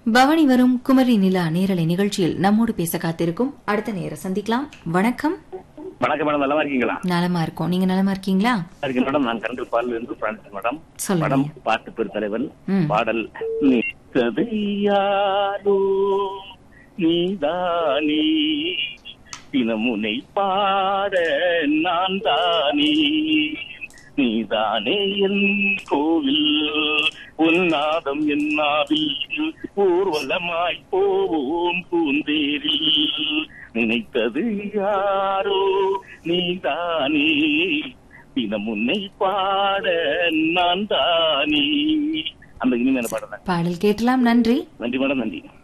பவனி வரும் குமரி நிலா நேரலை நிகழ்ச்சியில் நம்மோடு பேச காத்திருக்கும் அடுத்த நேரம் சந்திக்கலாம் வணக்கம் வணக்கம் மேடம் நல்லா இருக்கீங்களா நலமா இருக்கோம் நீங்க நலமா இருக்கீங்களா இருக்கு மேடம் நான் கரண்ட் பாலில் இருந்து பிரான்சிஸ் மேடம் சொல்லுங்க படம் பாட்டு பெருத்தலைவன் ம். பாடல் நித்தது யாரோ நீதானே தினமுனை பாட நான் தானே நீதானே என் கோவில் உன்னாதம் என்னாவில் ஊர்வலமாய் போவோம் பூந்தேரில் நினைத்தது யாரோ நீதானே தினம் உன்னை பாட நான் தானே அந்த இனிமையான பாடம் தான் பாடல் கேட்கலாம் நன்றி நன்றி மேடம் நன்றி